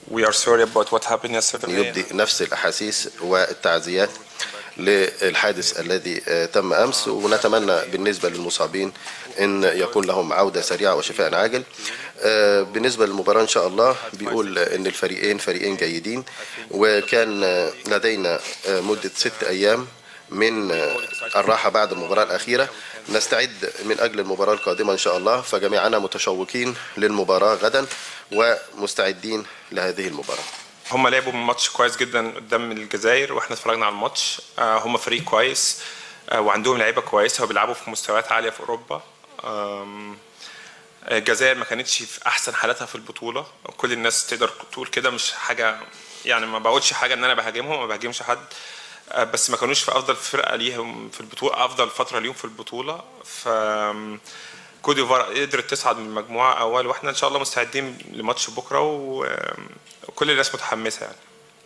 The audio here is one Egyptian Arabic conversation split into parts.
we are sorry about what happened yesterday. يبدي نفس الأحاسيس والتعزيات للحادث الذي آه، تم أمس ونتمنى بالنسبة للمصابين أن يكون لهم عودة سريعة وشفاء عاجل آه، بالنسبة للمباراة إن شاء الله بيقول أن الفريقين فريقين جيدين وكان آه، لدينا آه، مدة ست أيام من آه، الراحة بعد المباراة الأخيرة نستعد من أجل المباراة القادمة إن شاء الله فجميعنا متشوقين للمباراة غدا ومستعدين لهذه المباراة هم لعبوا ماتش كويس جدا قدام الجزائر واحنا اتفرجنا على الماتش آه، هم فريق كويس آه، وعندهم لعيبه كويسه وبيلعبوا في مستويات عاليه في اوروبا آم، الجزائر ما كانتش في احسن حالاتها في البطوله كل الناس تقدر تقول كده مش حاجه يعني ما بقولش حاجه ان انا بهاجمهم ما بهاجمش حد آه، بس ما كانوش في افضل فرقه ليهم في البطوله افضل فتره ليهم في البطوله ف كوت ديفوار قدرت تصعد من المجموعه اول واحنا ان شاء الله مستعدين لماتش بكره و- وكل الناس متحمسه يعني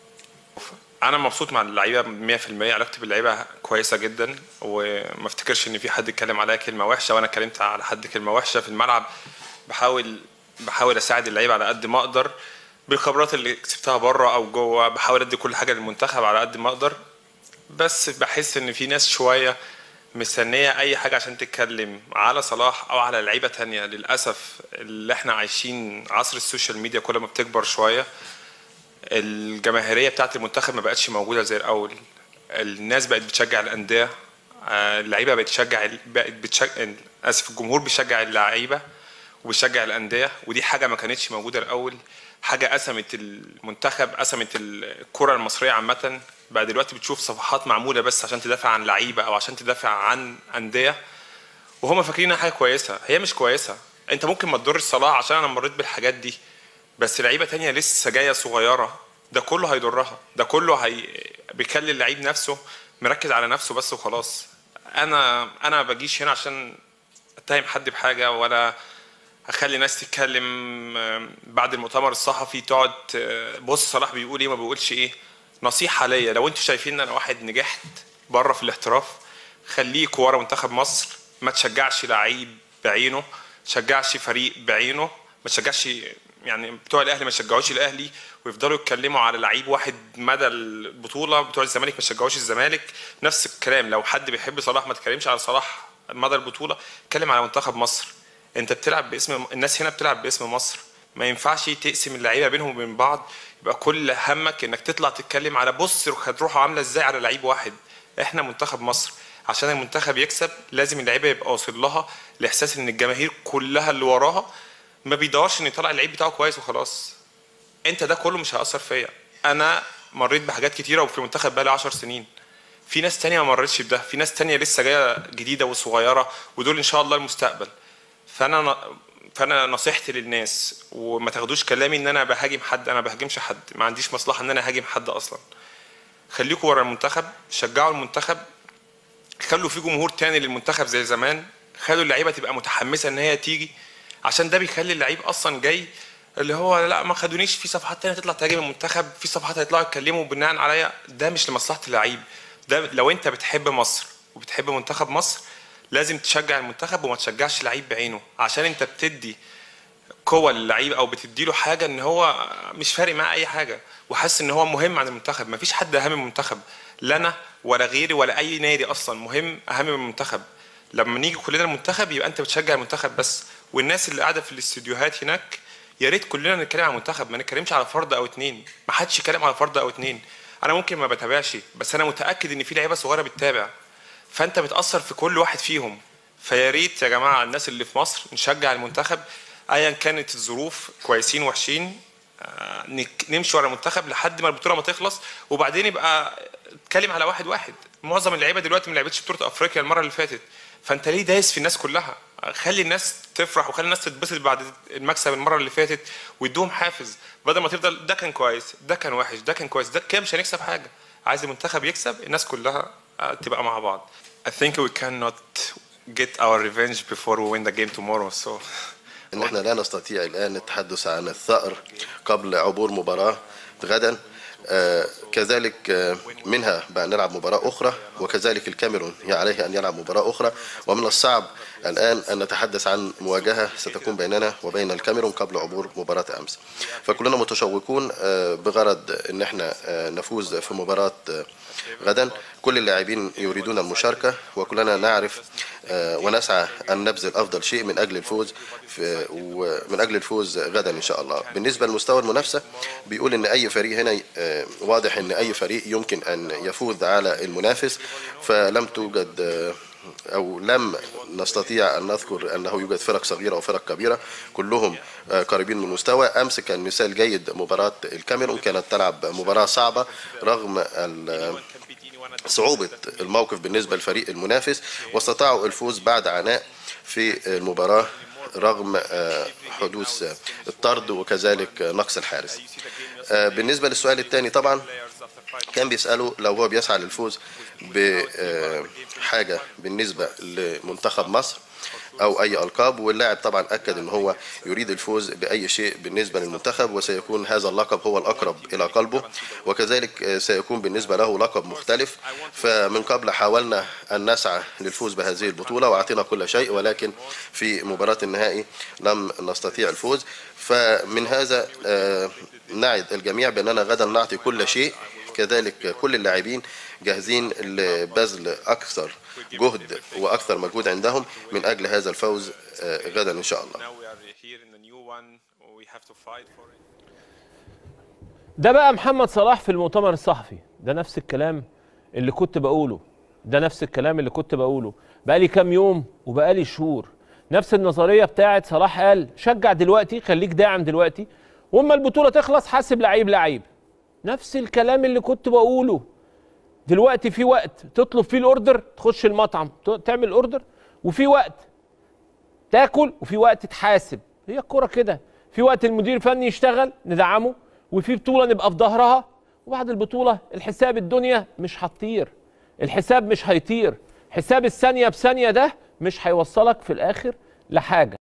انا مبسوط مع اللعيبه 100% علاقتي باللعيبه كويسه جدا وما افتكرش ان في حد اتكلم عليا كلمه وحشه وانا اتكلمت على حد كلمه وحشه في الملعب بحاول بحاول اساعد اللعيبه على قد ما اقدر بالخبرات اللي كسبتها بره او جوه بحاول ادي كل حاجه للمنتخب على قد ما اقدر بس بحس ان في ناس شويه مستنيه اي حاجه عشان تتكلم على صلاح او على لعيبه تانية للاسف اللي احنا عايشين عصر السوشيال ميديا كل ما بتكبر شويه الجماهيريه بتاعت المنتخب ما بقتش موجوده زي الاول الناس بقت بتشجع الانديه آه، اللعيبه بقت تشجع بقت بتشجع اسف الجمهور بيشجع اللعيبه وبيشجع الانديه ودي حاجه ما كانتش موجوده الاول حاجه قسمت المنتخب قسمت الكره المصريه عامه بقى دلوقتي بتشوف صفحات معموله بس عشان تدافع عن لعيبه او عشان تدافع عن انديه وهم فاكرين انها حاجه كويسه هي مش كويسه انت ممكن ما تضرش صلاح عشان انا مريت بالحاجات دي بس لعيبه تانية لسه جايه صغيره ده كله هيضرها ده كله هي بيخلي اللعيب نفسه مركز على نفسه بس وخلاص انا انا ما بجيش هنا عشان اتهم حد بحاجه ولا اخلي ناس تتكلم آم، بعد المؤتمر الصحفي تقعد آه، بص صلاح بيقول ايه ما بيقولش ايه نصيحه ليا لو انتوا شايفين ان انا واحد نجحت بره في الاحتراف خليك ورا منتخب مصر ما تشجعش لعيب بعينه تشجعش فريق بعينه ما تشجعش يعني بتوع الاهلي ما يشجعوش الاهلي ويفضلوا يتكلموا على لعيب واحد مدى البطوله بتوع الزمالك ما يشجعوش الزمالك نفس الكلام لو حد بيحب صلاح ما تتكلمش على صلاح مدى البطوله اتكلم على منتخب مصر انت بتلعب باسم الناس هنا بتلعب باسم مصر ما ينفعش تقسم اللعيبه بينهم وبين بعض يبقى كل همك انك تطلع تتكلم على بص هتروحوا عامله ازاي على لعيب واحد احنا منتخب مصر عشان المنتخب يكسب لازم اللعيبه يبقى واصل لها الاحساس ان الجماهير كلها اللي وراها ما بيدورش ان يطلع اللعيب بتاعه كويس وخلاص انت ده كله مش هيأثر فيا انا مريت بحاجات كتيره وفي المنتخب بقالي 10 سنين في ناس تانية ما مرتش بده في ناس تانية لسه جايه جديده وصغيره ودول ان شاء الله المستقبل فانا ن- فانا نصيحتي للناس وما تاخدوش كلامي ان انا بهاجم حد انا بهاجمش حد ما عنديش مصلحه ان انا اهاجم حد اصلا خليكوا ورا المنتخب شجعوا المنتخب خلوا في جمهور تاني للمنتخب زي زمان خلوا اللعيبه تبقى متحمسه ان هي تيجي عشان ده بيخلي اللعيب اصلا جاي اللي هو لا ما خدونيش في صفحات تانية تطلع تهاجم المنتخب في صفحات هيطلعوا يتكلموا بناء عليا ده مش لمصلحه اللعيب ده لو انت بتحب مصر وبتحب منتخب مصر لازم تشجع المنتخب وما تشجعش لعيب بعينه عشان انت بتدي قوة للعيب او بتديله حاجة ان هو مش فارق معاه اي حاجة وحاسس ان هو مهم عن المنتخب مفيش حد اهم من المنتخب لا انا ولا غيري ولا اي نادي اصلا مهم اهم من المنتخب لما نيجي كلنا المنتخب يبقى انت بتشجع المنتخب بس والناس اللي قاعدة في الاستديوهات هناك يا ريت كلنا نتكلم عن المنتخب ما نتكلمش على فرد او اتنين ما حدش يتكلم على فرد او اتنين انا ممكن ما بتابعش بس انا متاكد ان في لعيبه صغيره بتتابع فانت بتاثر في كل واحد فيهم فيا ريت يا جماعه الناس اللي في مصر نشجع المنتخب ايا كانت الظروف كويسين وحشين آه، نك- نمشي ورا المنتخب لحد ما البطوله ما تخلص وبعدين يبقى اتكلم على واحد واحد معظم اللعيبه دلوقتي ما لعبتش بطوله افريقيا المره اللي فاتت فانت ليه دايس في الناس كلها خلي الناس تفرح وخلي الناس تتبسط بعد المكسب المره اللي فاتت ويدوهم حافز بدل ما تفضل ده كان كويس ده كان وحش ده كان كويس ده كده مش هنكسب حاجه عايز المنتخب يكسب الناس كلها آه، تبقى مع بعض I think we cannot get our revenge before we win the game tomorrow so ان احنا لا نستطيع الان التحدث عن الثأر قبل عبور مباراة غدا آه، كذلك آه، منها بأن نلعب مباراة أخرى وكذلك الكاميرون هي عليه أن يلعب مباراة أخرى ومن الصعب الآن أن نتحدث عن مواجهة ستكون بيننا وبين الكاميرون قبل عبور مباراة أمس فكلنا متشوقون آه، بغرض أن احنا آه، نفوز في مباراة آه، غدا كل اللاعبين يريدون المشاركة وكلنا نعرف آه، ونسعى أن نبذل أفضل شيء من أجل الفوز في ومن أجل الفوز غدا إن شاء الله بالنسبة لمستوى المنافسة بيقول إن أي فريق هنا آه، واضح إن أي فريق يمكن أن يفوز على المنافس فلم توجد آه، أو لم نستطيع أن نذكر أنه يوجد فرق صغيرة وفرق كبيرة كلهم آه، قريبين من المستوى أمس كان مثال جيد مباراة الكاميرون كانت تلعب مباراة صعبة رغم ال- صعوبة الموقف بالنسبة للفريق المنافس واستطاعوا الفوز بعد عناء في المباراة رغم آه، حدوث آه، الطرد وكذلك آه، نقص الحارس آه، بالنسبة للسؤال الثاني طبعا كان بيسأله لو هو بيسعى للفوز بحاجة بالنسبة لمنتخب مصر أو أي ألقاب واللاعب طبعا أكد أن هو يريد الفوز بأي شيء بالنسبة للمنتخب وسيكون هذا اللقب هو الأقرب إلى قلبه وكذلك آه، سيكون بالنسبة له لقب مختلف فمن قبل حاولنا أن نسعى للفوز بهذه البطولة وأعطينا كل شيء ولكن في مباراة النهائي لم نستطيع الفوز فمن هذا آه، نعد الجميع بأننا غدا نعطي كل شيء كذلك كل اللاعبين جاهزين لبذل أكثر جهد وأكثر مجهود عندهم من أجل هذا الفوز آه، غدا إن شاء الله Now we are here in the new one. We have to fight for it. ده بقى محمد صلاح في المؤتمر الصحفي ده نفس الكلام اللي كنت بقوله ده نفس الكلام اللي كنت بقوله بقالي كام يوم وبقالي شهور نفس النظريه بتاعت صلاح قال شجع دلوقتي خليك داعم دلوقتي واما البطوله تخلص حاسب لعيب لعيب نفس الكلام اللي كنت بقوله دلوقتي في وقت تطلب فيه الاوردر تخش المطعم ت- تعمل الاوردر وفي وقت تاكل وفي وقت تحاسب هي الكوره كده في وقت المدير الفني يشتغل ندعمه وفي بطوله نبقى في ظهرها وبعد البطوله الحساب الدنيا مش هتطير الحساب مش هيطير حساب الثانيه بثانيه ده مش هيوصلك في الاخر لحاجه